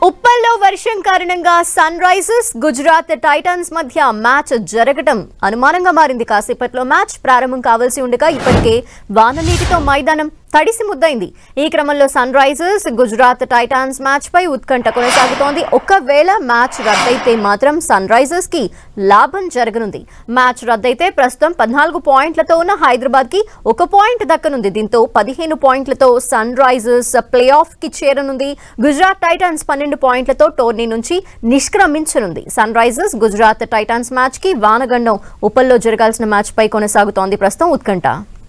ఉప్పల్లో వర్షం కారణంగా Sunrisers Gujarat Titans మధ్య మ్యాచ్ జరగడం అనుమానంగా మారింది కాసేపట్లో మ్యాచ్ ప్రారంభం కావాల్సి ఉండగా ఇప్పటికే వాన నీటితో మైదానం తడిసి ముద్దైంది ఈ క్రమంలో Sunrisers Gujarat Titans match పై ఉత్కంఠ కొనసాగుతోంది ఒకవేళ మ్యాచ్ రద్దయితే మాత్రం సన్ రైజర్స్ కి లాభం జరగనుంది మ్యాచ్ రద్దయితే ప్రస్తుతం పద్నాలుగు పాయింట్లతో ఉన్న హైదరాబాద్ కి ఒక పాయింట్ దక్కనుంది దీంతో పదిహేను పాయింట్లతో సన్ రైజర్స్ ప్లే ఆఫ్ కి చేరనుంది గుజరాత్ టైటాన్స్ పన్నెండు పాయింట్లతో టోర్నీ నుంచి నిష్క్రమించనుంది Sunrisers Gujarat Titans match కి వానగండం ఉప్పల్లో జరగాల్సిన మ్యాచ్ పై కొనసాగుతోంది ప్రస్తుతం ఉత్కంఠ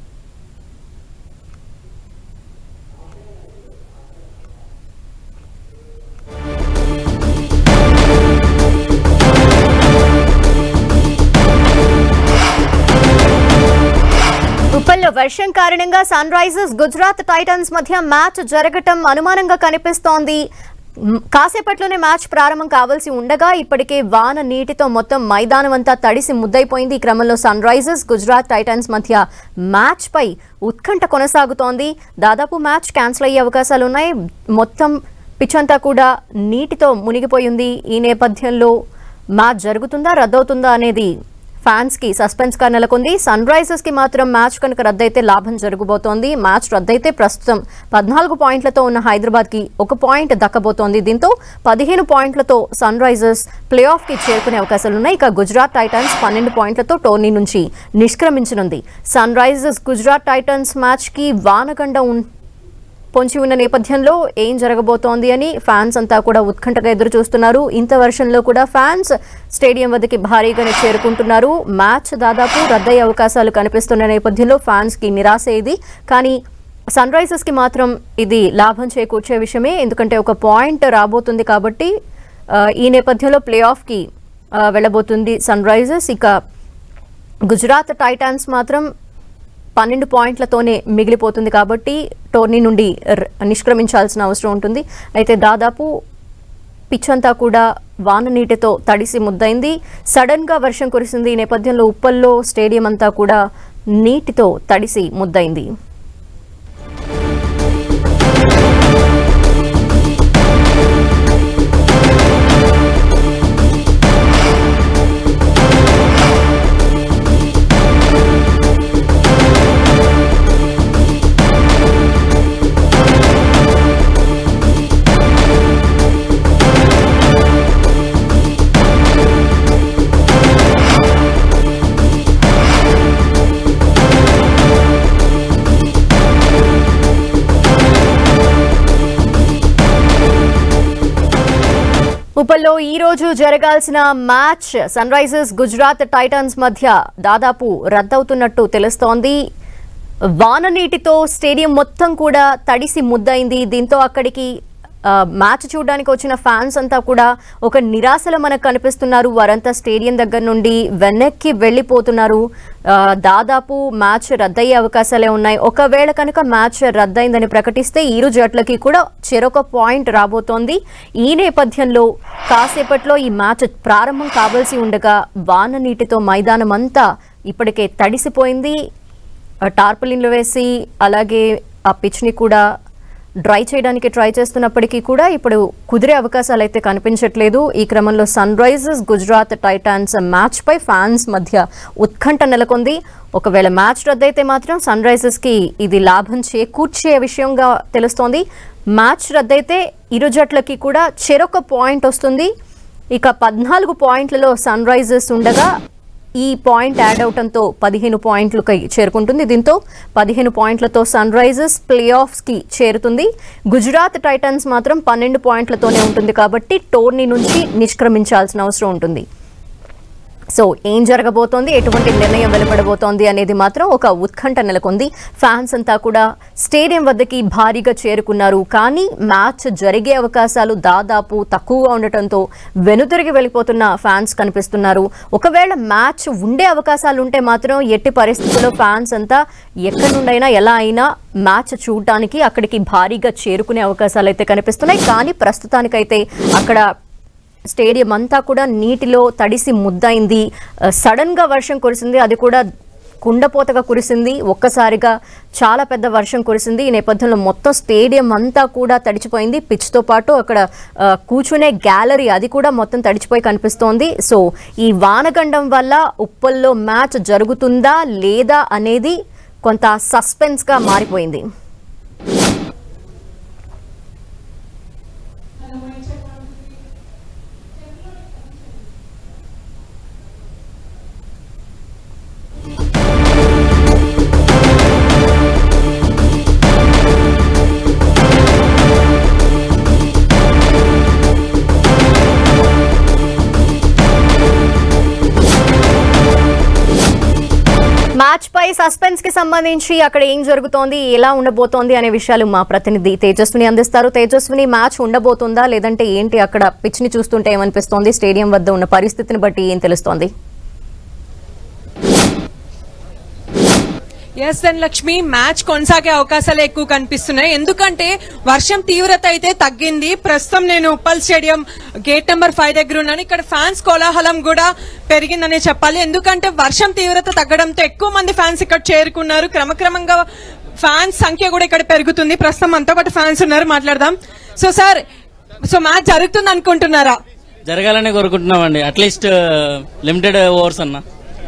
ఉప్పల్లో వర్షం కారణంగా సన్ రైజర్స్ గుజరాత్ టైటన్స్ మధ్య మ్యాచ్ జరగటం అనుమానంగా కనిపిస్తోంది మ్, కాసేపట్లోనే మ్యాచ్ ప్రారంభం కావాల్సి ఉండగా ఇప్పటికే వాన నీటితో మొత్తం మైదానం అంతా తడిసి ముద్దైపోయింది ఈ క్రమంలో సన్ రైజర్స్ గుజరాత్ టైటన్స్ మధ్య మ్యాచ్ పై ఉత్కంఠ కొనసాగుతోంది దాదాపు మ్యాచ్ క్యాన్సిల్ అయ్యే అవకాశాలు ఉన్నాయి మొత్తం పిచ్ అంతా కూడా నీటితో మునిగిపోయింది ఈ నేపథ్యంలో మ్యాచ్ జరుగుతుందా రద్దవుతుందా అనేది ఫ్యాన్స్ కి సస్పెన్స్ గా నెలకొంది సన్ రైజర్స్ కి మాత్రం మ్యాచ్ కనుక రద్దయితే లాభం జరగబోతోంది మ్యాచ్ రద్దయితే ప్రస్తుతం పద్నాలుగు పాయింట్లతో ఉన్న హైదరాబాద్ కి ఒక పాయింట్ దక్కబోతోంది దీంతో పదిహేను పాయింట్లతో సన్ రైజర్స్ ప్లే ఆఫ్ కి చేరుకునే అవకాశాలు ఉన్నాయి ఇక గుజరాత్ టైటన్స్ పన్నెండు పాయింట్లతో టోర్నీ నుంచి నిష్క్రమించనుంది Sunrisers Gujarat Titans match కి వానగండ ఉన్- పొంచి ఉన్న నేపథ్యంలో ఏం జరగబోతోంది అని ఫ్యాన్స్ అంతా కూడా ఉత్కంఠగా ఎదురు చూస్తున్నారు ఇంత వర్షంలో కూడా ఫ్యాన్స్ స్టేడియం వద్దకి భారీగానే చేరుకుంటున్నారు మ్యాచ్ దాదాపు రద్దయ్యే అవకాశాలు కనిపిస్తున్న నేపథ్యంలో ఫ్యాన్స్ కి నిరాశ ఇది కానీ సన్ రైజర్స్ కి మాత్రం ఇది లాభం చేకూర్చే విషయమే ఎందుకంటే ఒక పాయింట్ రాబోతుంది కాబట్టి ఆ, ఈ నేపథ్యంలో ప్లే ఆఫ్కి వెళ్ళబోతుంది సన్ రైజర్స్ ఇక గుజరాత్ టైటాన్స్ మాత్రం పన్నెండు పాయింట్లతోనే మిగిలిపోతుంది కాబట్టి టోర్నీ నుండి ర- నిష్క్రమించాల్సిన అవసరం ఉంటుంది అయితే దాదాపు పిచ్ అంతా కూడా వాన నీటితో తడిసి ముద్దైంది సడన్ గా వర్షం కురిసింది ఈ నేపథ్యంలో ఉప్పల్లో స్టేడియం అంతా కూడా నీటితో తడిసి ముద్దైంది ఉప్పల్లో ఈ రోజు జరగాల్సిన match Sunrisers Gujarat Titans మధ్య దాదాపు రద్దవుతున్నట్టు తెలుస్తోంది వాన నీటితో స్టేడియం మొత్తం కూడా తడిసి ముద్దయింది దీంతో అక్కడికి ఆ, మ్యాచ్ చూడడానికి వచ్చిన ఫ్యాన్స్ అంతా కూడా ఒక నిరాశలో మనకు కనిపిస్తున్నారు వారంతా స్టేడియం దగ్గర నుండి వెనక్కి వెళ్ళిపోతున్నారు ఆ, దాదాపు మ్యాచ్ రద్దయ్యే అవకాశాలే ఉన్నాయి ఒకవేళ కనుక మ్యాచ్ రద్దయిందని ప్రకటిస్తే ఇరు జట్లకి కూడా చెరొక పాయింట్ రాబోతోంది ఈ నేపథ్యంలో కాసేపట్లో ఈ మ్యాచ్ ప్రారంభం కావాల్సి ఉండగా వాన నీటితో మైదానం అంతా ఇప్పటికే తడిసిపోయింది ఆ టార్పలిన్లు వేసి అలాగే ఆ పిచ్ని కూడా డ్రై చేయడానికి ట్రై చేస్తున్నప్పటికీ కూడా ఇప్పుడు కుదిరే అవకాశాలు అయితే కనిపించట్లేదు ఈ క్రమంలో Sunrisers Gujarat Titans match పై ఫ్యాన్స్ మధ్య ఉత్కంఠ నెలకొంది ఒకవేళ మ్యాచ్ రద్దయితే మాత్రం సన్ రైజర్స్ కి ఇది లాభం చేకూర్చే విషయంగా తెలుస్తోంది మ్యాచ్ రద్దయితే ఇరు జట్లకి కూడా చెరొక పాయింట్ వస్తుంది ఇక పద్నాలుగు పాయింట్లలో సన్ రైజర్స్ ఉండగా ఈ పాయింట్ యాడ్ అవటంతో పదిహేను పాయింట్లకి చేరుకుంటుంది దీంతో పదిహేను పాయింట్లతో సన్ రైజర్స్ ప్లే ఆఫ్స్ కి చేరుతుంది గుజరాత్ టైటన్స్ మాత్రం పన్నెండు పాయింట్లతోనే ఉంటుంది కాబట్టి టోర్నీ నుంచి నిష్క్రమించాల్సిన అవసరం ఉంటుంది సో ఏం జరగబోతోంది ఎటువంటి నిర్ణయం వెలువడబోతోంది అనేది మాత్రం ఒక ఉత్కంఠ నెలకొంది ఫ్యాన్స్ అంతా కూడా స్టేడియం వద్దకి భారీగా చేరుకున్నారు కానీ మ్యాచ్ జరిగే అవకాశాలు దాదాపు తక్కువగా ఉండటంతో వెనుతిరిగి వెళ్ళిపోతున్న ఫ్యాన్స్ కనిపిస్తున్నారు ఒకవేళ మ్యాచ్ ఉండే అవకాశాలు ఉంటే మాత్రం ఎట్టి పరిస్థితుల్లో ఫ్యాన్స్ అంతా ఎక్కడి నుండైనా ఎలా అయినా మ్యాచ్ చూడటానికి అక్కడికి భారీగా చేరుకునే అవకాశాలు అయితే కనిపిస్తున్నాయి కానీ ప్రస్తుతానికైతే అక్కడ స్టేడియం అంతా కూడా నీటిలో తడిసి ముద్దైంది ఆ, సడన్ గా వర్షం కురిసింది అది కూడా కుండపోతగా కురిసింది ఒక్కసారిగా చాలా పెద్ద వర్షం కురిసింది ఈ నేపథ్యంలో మొత్తం స్టేడియం అంతా కూడా తడిచిపోయింది పిచ్తో పాటు అక్కడ ఆ, కూర్చునే గ్యాలరీ అది కూడా మొత్తం తడిచిపోయి కనిపిస్తోంది సో ఈ వానగండం వల్ల ఉప్పల్లో మ్యాచ్ జరుగుతుందా లేదా అనేది కొంత సస్పెన్స్గా మారిపోయింది మ్యాచ్ పై సస్పెన్స్ కి సంబంధించి అక్కడ ఏం జరుగుతోంది ఎలా ఉండబోతోంది అనే విషయాలు మా ప్రతినిధి తేజస్విని అందిస్తారు తేజస్విని మ్యాచ్ ఉండబోతుందా లేదంటే ఏంటి అక్కడ పిచ్ ని చూస్తుంటే ఏమనిపిస్తోంది స్టేడియం వద్ద ఉన్న పరిస్థితిని బట్టి ఏం తెలుస్తోంది ఎస్ దెన్ లక్ష్మి మ్యాచ్ కొనసాగే అవకాశాలు ఎక్కువ కనిపిస్తున్నాయి ఎందుకంటే వర్షం తీవ్రత అయితే తగ్గింది ప్రస్తుతం నేను Uppal stadium gate number five దగ్గర ఉన్నాను ఇక్కడ ఫ్యాన్స్ కోలాహలం కూడా పెరిగిందనే చెప్పాలి ఎందుకంటే వర్షం తీవ్రత తగ్గడంతో ఎక్కువ మంది ఫ్యాన్స్ ఇక్కడ చేరుకున్నారు క్రమక్రమంగా ఫ్యాన్స్ సంఖ్య కూడా ఇక్కడ పెరుగుతుంది ప్రస్తుతం మనతో పాటు ఫ్యాన్స్ ఉన్నారు మాట్లాడదాం సో సార్ సో మ్యాచ్ జరుగుతుంది అనుకుంటున్నారా జరగాలని కోరుకుంటున్నామండి అట్లీస్ట్ లిమిటెడ్ ఓవర్స్ అన్న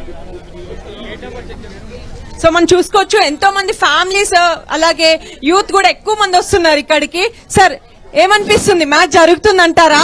సో మనం చూసుకోవచ్చు ఎంతో మంది ఫ్యామిలీస్ అలాగే యూత్ కూడా ఎక్కువ మంది వస్తున్నారు ఇక్కడికి సార్ ఏమనిపిస్తుంది మ్యాచ్ జరుగుతుంది అంటారా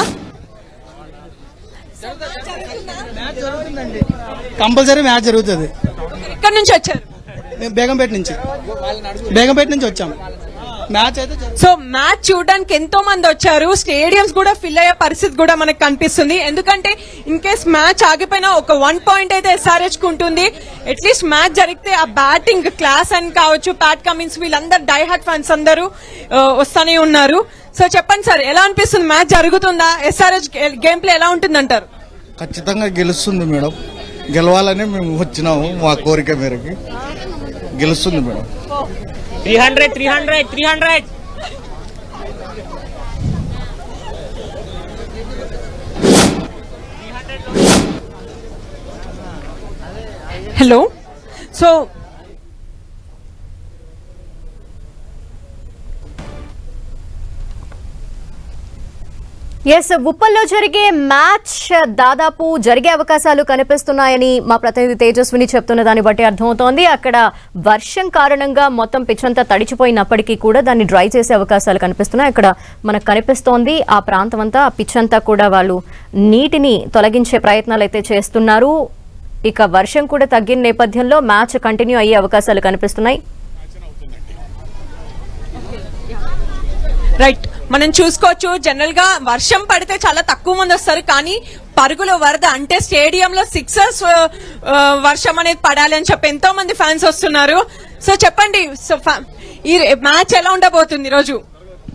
కంపల్సరీ మ్యాచ్ జరుగుతుంది ఇక్కడ నుంచి వచ్చారు మేము బేగంపేట నుంచి బేగంపేట నుంచి వచ్చాం మ్యాచ్ అయితే జరుగుతుంది. సో మ్యాచ్ చూడడానికి ఎంతో మంది వచ్చారు స్టేడియంస్ కూడా ఫిల్ అయ్యే పరిస్థితి కూడా మనకు కనిపిస్తుంది ఎందుకంటే ఇన్ కేస్ మ్యాచ్ ఆగిపోయినా ఒక వన్ పాయింట్ అయితే ఎస్ఆర్హెచ్ కు ఉంటుంది అట్లీస్ట్ మ్యాచ్ జరిగితే ఆ బ్యాటింగ్ క్లాస్ అని కావచ్చు ప్యాట్ కమిన్స్ వీళ్ళందరూ డై హార్ట్ ఫ్యాన్స్ అందరూ ఆ, వస్తానే ఉన్నారు సో చెప్పండి సార్ ఎలా అనిపిస్తుంది మ్యాచ్ జరుగుతుందా ఎస్ఆర్హెచ్ గేమ్ ప్లే ఎలా ఉంటుంది అంటారు ఖచ్చితంగా గెలుస్తుంది మేడం గెలవాలని మేము వచ్చినాము మా కోరిక మేరకి గెలుస్తుంది madam three hundred three hundred three hundred hello so yes ఉప్పల్లో జరిగే మ్యాచ్ దాదాపు జరిగే అవకాశాలు కనిపిస్తున్నాయని మా ప్రతినిధి తేజస్విని చెప్తున్న దాన్ని బట్టి అర్థమవుతోంది అక్కడ వర్షం కారణంగా మొత్తం పిచ్ అంతా తడిచిపోయినప్పటికీ కూడా దాన్ని డ్రై చేసే అవకాశాలు కనిపిస్తున్నాయి అక్కడ మనకు కనిపిస్తోంది ఆ ప్రాంతం అంతా ఆ పిచ్ అంతా కూడా వాళ్ళు నీటిని తొలగించే ప్రయత్నాలు అయితే చేస్తున్నారు ఇక వర్షం కూడా తగ్గిన నేపథ్యంలో మ్యాచ్ కంటిన్యూ అయ్యే అవకాశాలు కనిపిస్తున్నాయి రైట్ మనం చూసుకోవచ్చు జనరల్ గా వర్షం పడితే చాలా తక్కువ మంది వస్తారు కానీ పరుగుల వరద అంటే స్టేడియంలో సిక్సర్స్ వర్షం అనేది పడాలి అని చెప్పి ఎంతో మంది ఫ్యాన్స్ వస్తున్నారు సో చెప్పండి సో fa- ఈ మ్యాచ్ ఎలా ఉండబోతుంది ఈ రోజు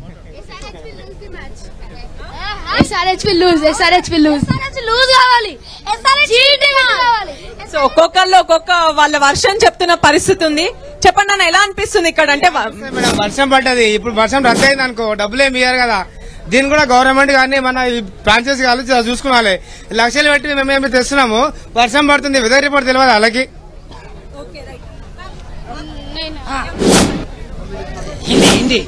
SRH will lose. SRH will lose. SRH lose కావాలి. SRH చీటింగ్ కావాలి. సో ఒక్కొక్కళ్ళు ఒక్కొక్క వాళ్ళ వర్షం చెప్తున్న పరిస్థితి ఉంది చెప్పండి అన్న ఎలా అనిపిస్తుంది ఇక్కడ అంటే వ- మేడం వర్షం పడ్డది ఇప్పుడు వర్షం రద్దు అయింది అనుకో డబ్బులు ఏమి ఇయ్యారు కదా దీన్ని కూడా గవర్నమెంట్ కానీ మన ఫ్రాంచైజీ కానీ చూసుకోవాలి లక్షలు పెట్టి మేము ఏమి తెస్తున్నాము వర్షం పడుతుంది వెదర్ రిపోర్ట్ తెలియదు అలాగే हिंदी हिंदी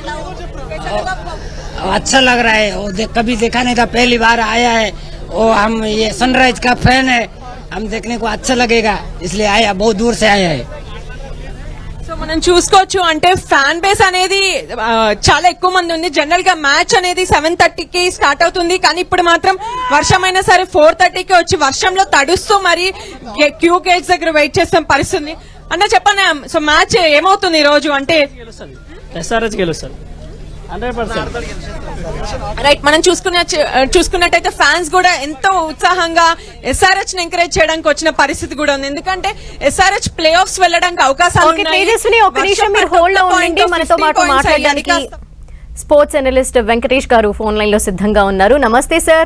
अच्छा लग रहा है वो देख, कभी देखा नहीं था पहली बार आया है वो हम ये सनराइज का फैन है हम देखने को अच्छा लगेगा इसलिए आया बहुत दूर से आया है సో మనం చూసుకోవచ్చు అంటే ఫ్యాన్ బేస్ అనేది ఆ, చాలా ఎక్కువ మంది ఉంది జనరల్ గా మ్యాచ్ అనేది సెవెన్ థర్టీకి స్టార్ట్ అవుతుంది కానీ ఇప్పుడు మాత్రం వర్షం అయినా సరే ఫోర్ థర్టీకి వచ్చి వర్షంలో తడుస్తూ మరి గే- క్యూ గేట్స్ దగ్గర వెయిట్ చేస్తున్న పరిస్థితి అన్న చెప్పండి సో మ్యాచ్ ఏమవుతుంది ఈ రోజు అంటే ఎస్ఆర్హెచ్ గెలుస్తారు హండ్రెడ్ పర్సెంట్ రైట్ మనం చూసుకున్న చూసుకున్నట్టయితే ఫ్యాన్స్ కూడా ఎంతో ఉత్సాహంగా ఎస్ఆర్హెచ్ ని ఎంకరేజ్ చేయడానికి వచ్చిన పరిస్థితి కూడా ఉంది ఎందుకంటే ఎస్ఆర్హెచ్ ప్లే ఆఫ్స్ వెళ్ళడానికి అవకాశాలు ఓకే ఉన్నాయి. తేజస్విని ఒక్క వర్షం నిమిషం మీరు పడితే హోల్డ్ లో ఒక్క ఉండండి point మనతో 50 పాటు points మాట్లాడడానికి అయ్యాయి. స్పోర్ట్స్ అనలిస్ట్ వెంకటేష్ గారు ఫోన్ లైన్ లో సిద్ధంగా ఉన్నారు నమస్తే సార్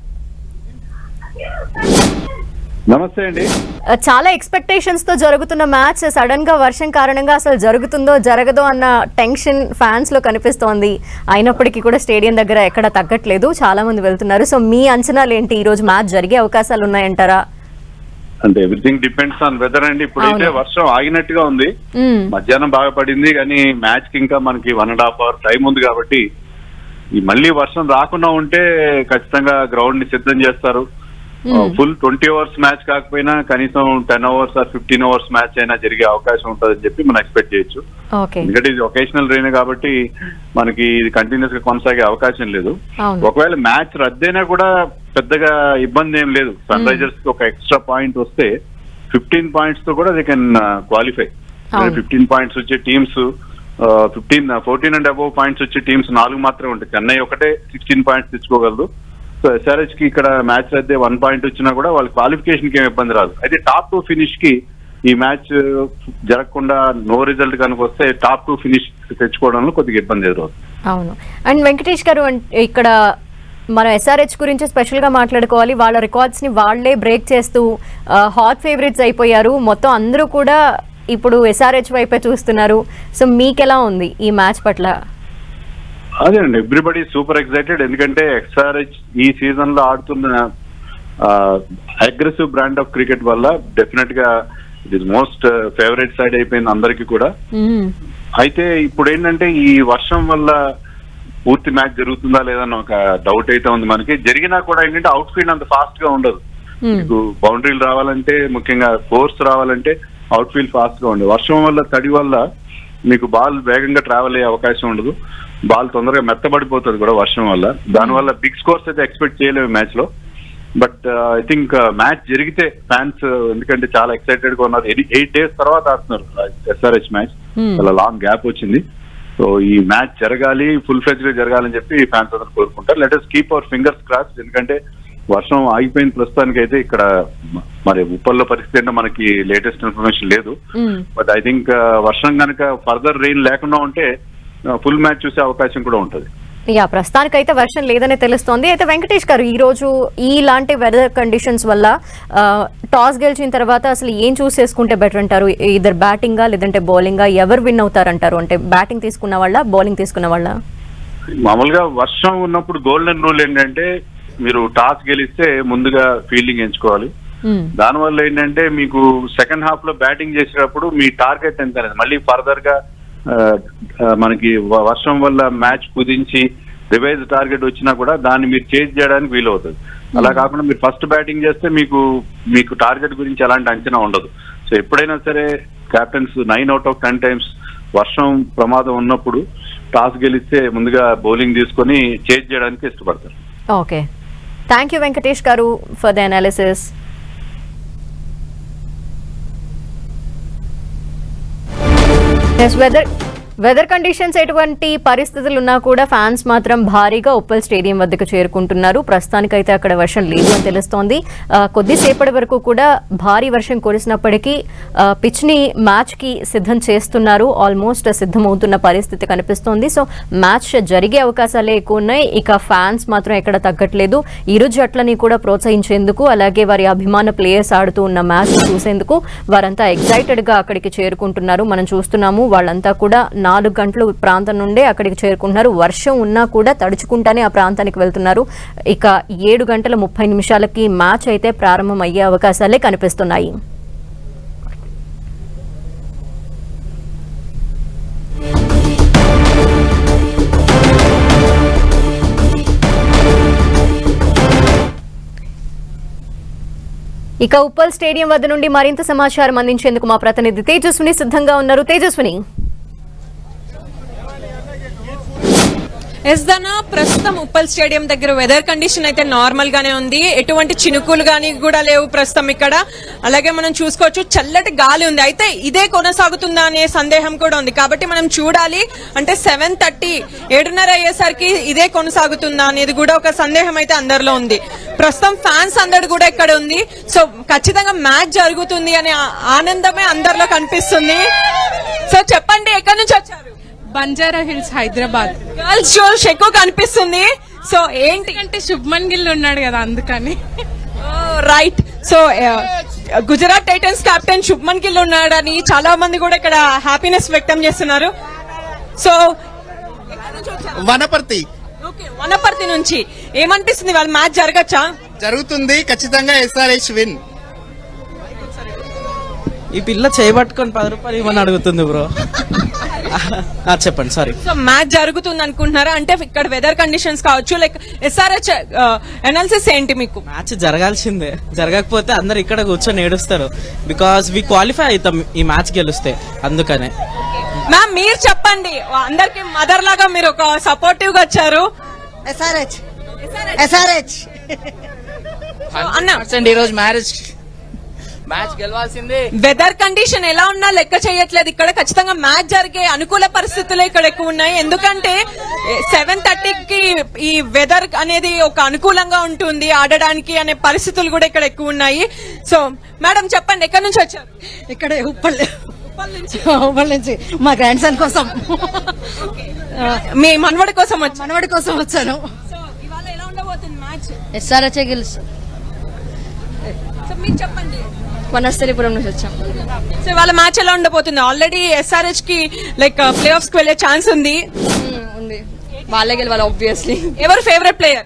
నమస్తే అండి చాలా ఎక్స్పెక్టేషన్స్ తో జరుగుతున్న మ్యాచ్ సడన్ గా వర్షం కారణంగా అసలు జరుగుతుందో జరగదో అన్న టెన్షన్ ఫ్యాన్స్ లో కనిపిస్తోంది అయినప్పటికీ కూడా స్టేడియం దగ్గర ఎక్కడ తగ్గట్లేదు చాలా మంది వెళ్తున్నారు సో మీ అంచనాలు ఏంటి ఈ రోజు మ్యాచ్ జరిగే అవకాశాలు ఉన్నాయంటారా అంటే ఎవ్రీథింగ్ డిపెండ్స్ ఆన్ వెదర్ అండి ఇప్పుడైతే అవును. వర్షం ఆగినట్టుగా ఉంది మ్మ్. మధ్యాహ్నం బాగా పడింది కానీ మ్యాచ్ కి ఇంకా మనకి one and half hour time ఉంది కాబట్టి ఈ మళ్ళీ వర్షం రాకుండా ఉంటే ఖచ్చితంగా గ్రౌండ్ ని సిద్ధం చేస్తారు ఫుల్ ట్వంటీ అవర్స్ మ్యాచ్ కాకపోయినా కనీసం ten hours or fifteen hours match అయినా జరిగే అవకాశం ఉంటుందని చెప్పి మనం ఎక్స్పెక్ట్ చేయొచ్చు ఓకే ఎందుకంటే ఇది ఒకేషనల్ రెయిన్ కాబట్టి మనకి ఇది కంటిన్యూస్ గా కొనసాగే అవకాశం లేదు అవును. ఒకవేళ మ్యాచ్ రద్దయినా కూడా పెద్దగా ఇబ్బంది ఏం లేదు సన్ రైజర్స్ కి ఒక ఎక్స్ట్రా పాయింట్ వస్తే ఫిఫ్టీన్ పాయింట్స్ తో కూడా దే కెన్ క్వాలిఫై అవును. ఫిఫ్టీన్ పాయింట్స్ వచ్చే teams fifteen fourteen and above points వచ్చే టీమ్స్ నాలుగు మాత్రమే ఉంటాయి చెన్నై ఒకటే సిక్స్టీన్ పాయింట్స్ తెచ్చుకోగలదు సో ఎస్ఆర్హెచ్ కి ఇక్కడ మ్యాచ్ రద్దే వన్ పాయింట్ వచ్చినా కూడా వాళ్ళ క్వాలిఫికేషన్ కి ఏం ఇబ్బంది రాదు అయితే టాప్ టూ ఫినిష్ కి ఈ మ్యాచ్ జరగకుండా నో రిజల్ట్ కనుక వస్తే టాప్ టూ ఫినిష్ తెచ్చుకోవడంలో కొద్దిగా ఇబ్బంది ఎదురవుతుంది అవును అండ్ వెంకటేష్ గారు అన్- ఇక్కడ మనం ఎస్ఆర్హెచ్ గురించి స్పెషల్ గా మాట్లాడుకోవాలి వాళ్ళ రికార్డ్స్ ని వాళ్లే బ్రేక్ చేస్తూ హాట్ ఫేవరెట్స్ అయిపోయారు మొత్తం అందరూ కూడా ఇప్పుడు ఎస్ఆర్హెచ్ వైపే చూస్తున్నారు సో మీకెలా ఉంది ఈ మ్యాచ్ పట్ల అదే అండి ఎవ్రీబడి సూపర్ ఎక్సైటెడ్ ఎందుకంటే ఎక్స్ఆర్హెచ్ ఈ సీజన్ లో ఆడుతున్న అగ్రెసివ్ బ్రాండ్ ఆఫ్ క్రికెట్ వల్ల డెఫినెట్ గా it is most favourite side అయిపోయింది అందరికీ కూడా మ్మ్. అయితే ఇప్పుడు ఏంటంటే ఈ వర్షం వల్ల పూర్తి మ్యాచ్ జరుగుతుందా లేదన్న ఒక డౌట్ అయితే ఉంది మనకి జరిగినా కూడా ఏంటంటే అవుట్ ఫీల్డ్ అంత ఫాస్ట్ గా ఉండదు మ్మ్. మీకు బౌండరీలు రావాలంటే ముఖ్యంగా కోర్స్ రావాలంటే అవుట్ ఫీల్డ్ ఫాస్ట్ గా ఉండదు వర్షం వల్ల తడి వల్ల మీకు బాల్ వేగంగా ట్రావెల్ అయ్యే అవకాశం ఉండదు బాల్ తొందరగా మెత్తబడిపోతుంది కూడా వర్షం వల్ల దానివల్ల బిగ్ స్కోర్స్ అయితే ఎక్స్పెక్ట్ చేయలేము మ్యాచ్ లో బట్ ఐ థింక్ మ్యాచ్ జరిగితే ఫ్యాన్స్ ఎందుకంటే చాలా ఎక్సైటెడ్ గా ఉన్నారు ఎయిట్ డేస్ తర్వాత ఆడుతున్నారు ఎస్ఆర్హెచ్ మ్యాచ్ Hmm. చాలా లాంగ్ గ్యాప్ వచ్చింది సో ఈ మ్యాచ్ జరగాలి ఫుల్ ఫ్లెజ్ గా జరగాలని చెప్పి ఫ్యాన్స్ అందరూ కోరుకుంటారు let us keep our fingers cross ఎందుకంటే వర్షం ఆగిపోయిన ప్రస్తుతానికి అయితే ఇక్కడ మ- మరి ఉప్పల్లో పరిస్థితి ఏంటో మనకి లేటెస్ట్ ఇన్ఫర్మేషన్ లేదు మ్మ్. బట్ ఐ థింక్ వర్షం కనుక ఫర్దర్ రెయిన్ లేకుండా ఉంటే ఫుల్ మ్యాచ్ చూసే అవకాశం కూడా ఉంటుంది యా ప్రస్తుతానికైతే వర్షం లేదని తెలుస్తోంది అయితే వెంకటేష్ గారు ఈ రోజు ఇలాంటి వెదర్ కండిషన్స్ వల్ల ఆ, టాస్ గెలిచిన తర్వాత అసలు ఏం చూస్ చేసుకుంటే బెటర్ అంటారు ఇద్దరు బ్యాటింగా లేదంటే బౌలింగా ఎవరు విన్ అవుతారంటారు అంటే బ్యాటింగ్ తీసుకున్న వాళ్ళ బౌలింగ్ తీసుకున్న వాళ్ళ మామూలుగా వర్షం ఉన్నప్పుడు గోల్డెన్ రూల్ ఏంటంటే మీరు టాస్ గెలిస్తే ముందుగా ఫీల్డింగ్ ఎంచుకోవాలి మ్మ్. దానివల్ల ఏంటంటే మీకు సెకండ్ హాఫ్ లో బ్యాటింగ్ చేసేటప్పుడు మీ టార్గెట్ ఎంత అనేది మళ్ళీ ఫర్దర్ గా ఆ, ఆ, మనకి వ- వర్షం వల్ల మ్యాచ్ కుదించి రివైజ్ టార్గెట్ వచ్చినా కూడా దాన్ని మీరు చేజ్ చేయడానికి వీలవుతుంది అలా కాకుండా మీరు ఫస్ట్ బ్యాటింగ్ చేస్తే మీకు మీకు టార్గెట్ గురించి ఎలాంటి అంచనా ఉండదు సో ఎప్పుడైనా సరే captains nine out of ten times వర్షం ప్రమాదం ఉన్నప్పుడు టాస్ గెలిస్తే ముందుగా బౌలింగ్ తీసుకొని చేజ్ చేయడానికి ఇష్టపడతారు okay thank you Venkatesh garu for the analysis yes weather weather conditions ఎటువంటి పరిస్థితులు ఉన్నా కూడా ఫ్యాన్స్ మాత్రం భారీగా ఉప్పల్ స్టేడియం వద్దకు చేరుకుంటున్నారు ప్రస్తుతానికైతే అక్కడ వర్షం లేదు అని తెలుస్తోంది ఆ, కొద్దిసేపటి వరకు కూడా భారీ వర్షం కురిసినప్పటికీ ఆ, పిచ్ ని మ్యాచ్ కి సిద్ధం చేస్తున్నారు ఆల్మోస్ట్ సిద్ధమవుతున్న పరిస్థితి కనిపిస్తోంది సో మ్యాచ్ జరిగే అవకాశాలే ఎక్కువ ఉన్నాయి ఇక ఫ్యాన్స్ మాత్రం ఎక్కడ తగ్గట్లేదు ఇరు జట్లని కూడా ప్రోత్సహించేందుకు అలాగే వారి అభిమాన ప్లేయర్స్ ఆడుతూ ఉన్న మ్యాచ్ చూసేందుకు వారంతా ఎక్సైటెడ్ గా అక్కడికి చేరుకుంటున్నారు మనం చూస్తున్నాము వాళ్ళంతా కూడా నాలుగు గంటలు ప్రాంతం నుండే అక్కడికి చేరుకుంటున్నారు వర్షం ఉన్నా కూడా తడుచుకుంటానే ఆ ప్రాంతానికి వెళ్తున్నారు ఇక ఏడు గంటల ముప్పై నిమిషాలకి మ్యాచ్ అయితే ప్రారంభం అయ్యే అవకాశాలే కనిపిస్తున్నాయి ఇక ఉప్పల్ స్టేడియం వద్ద నుండి మరింత సమాచారం అందించేందుకు మా ప్రతినిధి తేజస్విని సిద్ధంగా ఉన్నారు తేజస్విని ఎస్ దనా ప్రస్తుతం ఉప్పల్ స్టేడియం దగ్గర వెదర్ కండిషన్ అయితే నార్మల్ గానే ఉంది ఎటువంటి చినుకులు గానీ కూడా లేవు ప్రస్తుతం ఇక్కడ అలాగే మనం చూసుకోవచ్చు చల్లటి గాలి ఉంది అయితే ఇదే కొనసాగుతుందా అనే సందేహం కూడా ఉంది కాబట్టి మనం చూడాలి అంటే సెవెన్ థర్టీ ఏడున్నర అయ్యేసరికి ఇదే కొనసాగుతుందా అనేది కూడా ఒక సందేహం అయితే అందరిలో ఉంది ప్రస్తుతం ఫ్యాన్స్ అందరు కూడా ఇక్కడ ఉంది సో ఖచ్చితంగా మ్యాచ్ జరుగుతుంది అనే ఆ- ఆనందమే అందరిలో కనిపిస్తుంది సో చెప్పండి ఎక్కడి నుంచి వచ్చారు బంజారా హిల్స్ హైదరాబాద్ గర్ల్స్ జోష్ ఎక్కువ కనిపిస్తుంది సో ఏంటి అంటే శుభ్మన్ గిల్ ఉన్నాడు కదా అందుకని right so Gujarat Titans captain Shubman Gill ఉన్నాడని చాలా మంది కూడా ఇక్కడ హ్యాపీనెస్ వ్యక్తం చేస్తున్నారు సో వనపర్తి ఓకే వనపర్తి నుంచి ఏమనిపిస్తుంది వాళ్ళ మ్యాచ్ జరగచ్చా జరుగుతుంది ఖచ్చితంగా ఎస్ఆర్హెచ్ విన్ ఈ పిల్ల చేయబట్టుకొని పది రూపాయలు ఇవ్వని అడుగుతుంది బ్రో ఆ, చెప్పండి సారీ సో మ్యాచ్ జరుగుతుంది అనుకుంటున్నారా అంటే ఇక్కడ వెదర్ కండిషన్స్ కావచ్చు లైక్ ఎస్ఆర్హెచ్ అనాలిసిస్ ఏంటి మీకు మ్యాచ్ జరగాల్సిందే జరగకపోతే అందరు ఇక్కడ కూర్చొని ఏడుస్తారు బికాస్ వి క్వాలిఫై అవుతాం ఈ మ్యాచ్ గెలిస్తే అందుకనే మ్యామ్ మీరు చెప్పండి అందరికి మదర్ లాగా మీరు ఒక సపోర్టివ్ గా వచ్చారు ఎస్ఆర్హెచ్ ఎస్ఆర్హెచ్ అన్న ఈ రోజు మ్యారేజ్ మ్యాచ్ గెలవాల్సిందే వెదర్ కండిషన్ ఎలా ఉన్నా లెక్క చేయట్లేదు ఇక్కడ ఖచ్చితంగా మ్యాచ్ జరిగే అనుకూల పరిస్థితులు ఇక్కడ ఎక్కువ ఉన్నాయి ఎందుకంటే సెవెన్ థర్టీకి ఈ వెదర్ అనేది ఒక అనుకూలంగా ఉంటుంది ఆడడానికి అనే పరిస్థితులు కూడా ఇక్కడ ఎక్కువ ఉన్నాయి సో మేడం చెప్పండి ఎక్కడి నుంచి వచ్చారు ఇక్కడ ఉప్పల్ ఉప్పల్ నుంచి మా గ్రాండ్ సన్ కోసం మీ మనవడి కోసం వచ్చి మనవడి కోసం వచ్చాను ఇవాళ ఎలా ఉండబోతుంది మ్యాచ్ ఎస్ఆర్హెచ్ గెలుసు సో మీరు చెప్పండి వనస్థలిపురం నుంచి వచ్చాం సో ఇవాళ మ్యాచ్ ఎలా ఉండబోతుంది ఆల్రెడీ ఎస్ఆర్హెచ్ కి లైక్ ప్లే ఆఫ్స్ కి వెళ్ళే ఛాన్స్ ఉంది ఉంది వాళ్ళే గెలవాలి ఆబ్వియస్లీ ఎవరు favourite player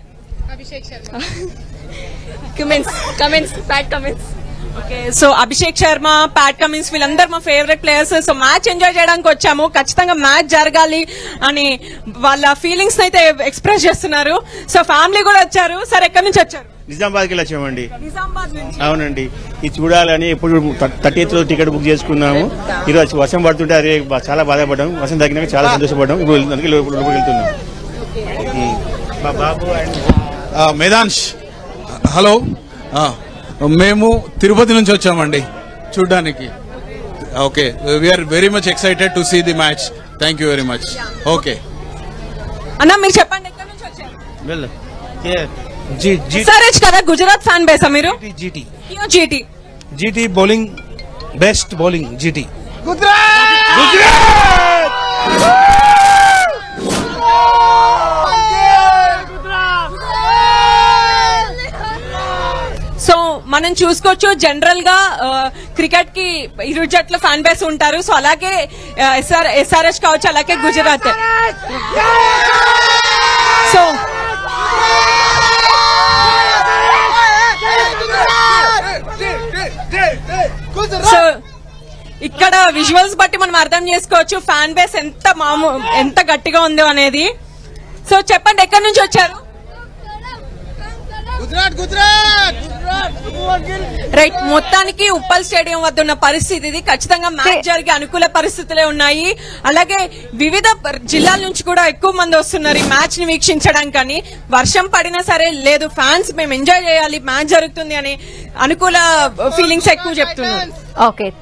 Cummins Cummins Pat Cummins okay so Abhishek Sharma Pat Cummins వీళ్ళందరూ మా favourite players so match enjoy చేయడానికి వచ్చాము ఖచ్చితంగా మ్యాచ్ జరగాలి అని వాళ్ళ ఫీలింగ్స్ అయితే ఎక్స్ప్రెస్ చేస్తున్నారు సో ఫ్యామిలీ కూడా వచ్చారు సార్ ఎక్కడి నుంచి వచ్చారు నిజామాబాద్కి వచ్చామండి నిజామాబాద్ నుంచి అవునండి ఇది చూడాలని ఎప్పుడు థర్టీ ఎయిత్ రోజు టికెట్ బుక్ చేసుకున్నాము ఈరోజు వర్షం పడుతుంటే అదే బా- చాలా బాధపడ్డాం వర్షం తగ్గినాక చాలా సంతోషపడ్డాం ఇప్పుడు అందుకే లోపల లోపలికి వెళ్తున్నాం ఉమ్. మా బాబు అండ్ ఆ, మేధాంష్ హలో ఆ, మేము తిరుపతి నుంచి వచ్చామండి చూడ్డానికి okay we're very much excited to see the match thank you very much okay అన్న మీరు చెప్పండి ఎక్కడి నుంచి వచ్చారు వెళ్ళు ఏ, జీ జీ ఎస్ఆర్హెచ్ కదా గుజరాత్ ఫ్యాన్ బేసా మీరు GT GT GT bowling best bowling GT so మనం చూసుకోవచ్చు జనరల్ గా క్రికెట్ కి ఇరు జట్ల ఫ్యాన్ బేస్ ఉంటారు సో అలాగే ఎస్ఆర్ ఎస్ఆర్ఎస్ కావచ్చు అలాగే గుజరాత్ సో సో ఇక్కడ విజువల్స్ బట్టి మనం అర్థం చేసుకోవచ్చు ఫ్యాన్ బేస్ ఎంత మాము ఎంత గట్టిగా ఉందో అనేది సో చెప్పండి ఎక్కడి నుంచి వచ్చారు గుజరాత్ గుజరాత్ రైట్ మొత్తానికి ఉప్పల్ స్టేడియం వద్ద ఉన్న పరిస్థితి ఇది ఖచ్చితంగా మ్యాచ్ జరిగే అనుకూల పరిస్థితులే ఉన్నాయి అలాగే వివిధ ప- జిల్లాల నుంచి కూడా ఎక్కువ మంది వస్తున్నారు ఈ మ్యాచ్ ని వీక్షించడానికి కానీ వర్షం పడినా సరే లేదు ఫ్యాన్స్ మేము ఎంజాయ్ చేయాలి మ్యాచ్ జరుగుతుంది అని అనుకూల ఫీలింగ్స్ ఎక్కువ చెప్తున్నారు ఓకే